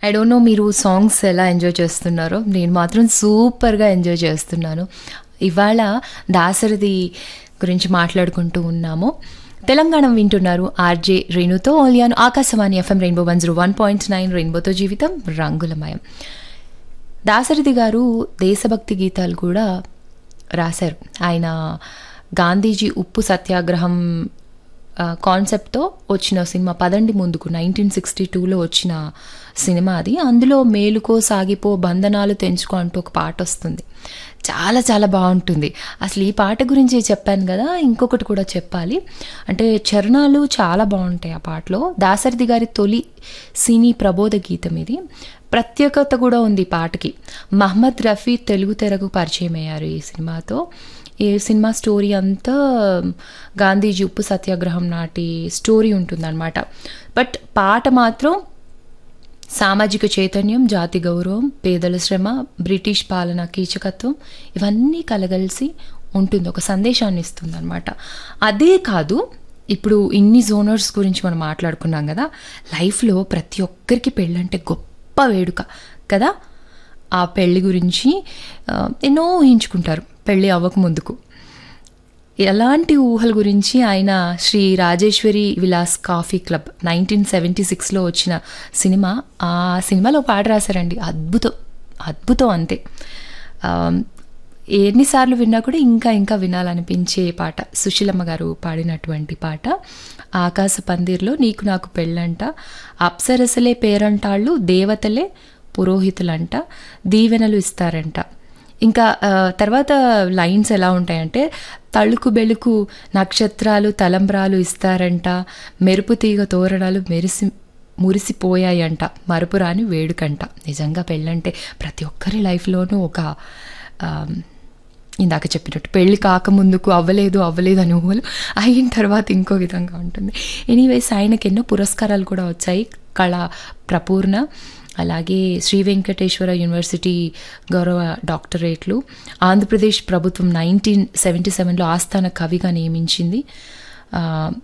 I don't know మీరు songs ఎలా enjoy చేస్తున్నారో నేను మాత్రం సూపర్గా ఎంజాయ్ చేస్తున్నాను ఇవాళ దాసరథి గురించి మాట్లాడుకుంటూ ఉన్నాము తెలంగాణ వింటున్నారు ఆర్జే రేణుతో ఓలియాను Akashvani FM rainbow one zero one point nine రెయిన్బోతో జీవితం రంగులమయం దాసరథి గారు దేశభక్తి గీతాలు కూడా రాశారు ఆయన గాంధీజీ ఉప్పు సత్యాగ్రహం ఆ, కాన్సెప్ట్తో వచ్చిన సినిమా పదండి ముందుకు నైన్టీన్ సిక్స్టీ టూలో వచ్చిన సినిమా అది అందులో మేలుకో సాగిపో బంధనాలు తెంచుకో అంటూ ఒక పాట వస్తుంది చాలా చాలా బాగుంటుంది అసలు ఈ పాట గురించి చెప్పాను కదా ఇంకొకటి కూడా చెప్పాలి అంటే చరణాలు చాలా బాగుంటాయి ఆ పాటలో దాసరథి గారి తొలి సినీ ప్రబోధ గీతం ఇది ప్రత్యేకత కూడా ఉంది ఈ పాటకి మహమ్మద్ రఫీ తెలుగు తెరకు పరిచయం అయ్యారు ఈ సినిమాతో ఈ సినిమా స్టోరీ అంతా గాంధీజీ ఉప్పు సత్యాగ్రహం నాటి స్టోరీ ఉంటుందన్నమాట బట్ పాట మాత్రం సామాజిక చైతన్యం జాతి గౌరవం పేదల శ్రమ బ్రిటిష్ పాలన కీచకత్వం ఇవన్నీ కలగలిసి ఉంటుంది ఒక సందేశాన్ని ఇస్తుంది అనమాట అదే కాదు ఇప్పుడు ఇన్ని జోనర్స్ గురించి మనం మాట్లాడుకున్నాం కదా లైఫ్లో ప్రతి ఒక్కరికి పెళ్ళంటే గొప్ప వేడుక కదా ఆ పెళ్లి గురించి ఆ, ఎన్నో ఊహించుకుంటారు పెళ్ళి అవ్వక ముందుకు ఎలాంటి ఊహల గురించి ఆయన Sri Rajeshwari Vilas coffee club nineteen seventy సిక్స్లో వచ్చిన సినిమా ఆ సినిమాలో పాట రాశారండి అద్భుతం అద్భుతం అంతే ఆ, ఎన్నిసార్లు విన్నా కూడా ఇంకా ఇంకా వినాలనిపించే పాట సుశీలమ్మ గారు పాడినటువంటి పాట ఆకాశ పందిర్లో నీకు నాకు పెళ్ళంట అప్సరసలే పేరంటాళ్ళు దేవతలే పురోహితులంట దీవెనలు ఇస్తారంట ఇంకా ఆ, తర్వాత లైన్స్ ఎలా ఉంటాయంటే తళుకు బెళుకు నక్షత్రాలు తలంబ్రాలు ఇస్తారంట మెరుపు తీగ తోరణాలు మెరిసి మురిసిపోయాయంట మరపురాని వేడుకంట నిజంగా పెళ్ళంటే ప్రతి ఒక్కరి లైఫ్లోనూ ఒక ఆ, ఇందాక చెప్పినట్టు పెళ్ళి కాకముందుకు అవ్వలేదు అవ్వలేదు అని ఊహలు అయిన తర్వాత ఇంకో విధంగా ఉంటుంది ఎనీవేస్ ఆయనకి ఎన్నో పురస్కారాలు కూడా వచ్చాయి కళ ప్రపూర్ణ అలాగే శ్రీ వెంకటేశ్వర యూనివర్సిటీ గౌరవ డాక్టరేట్లు ఆంధ్రప్రదేశ్ ప్రభుత్వం నైన్టీన్ సెవెంటీ సెవెన్లో ఆస్థాన కవిగా నియమించింది ఆ,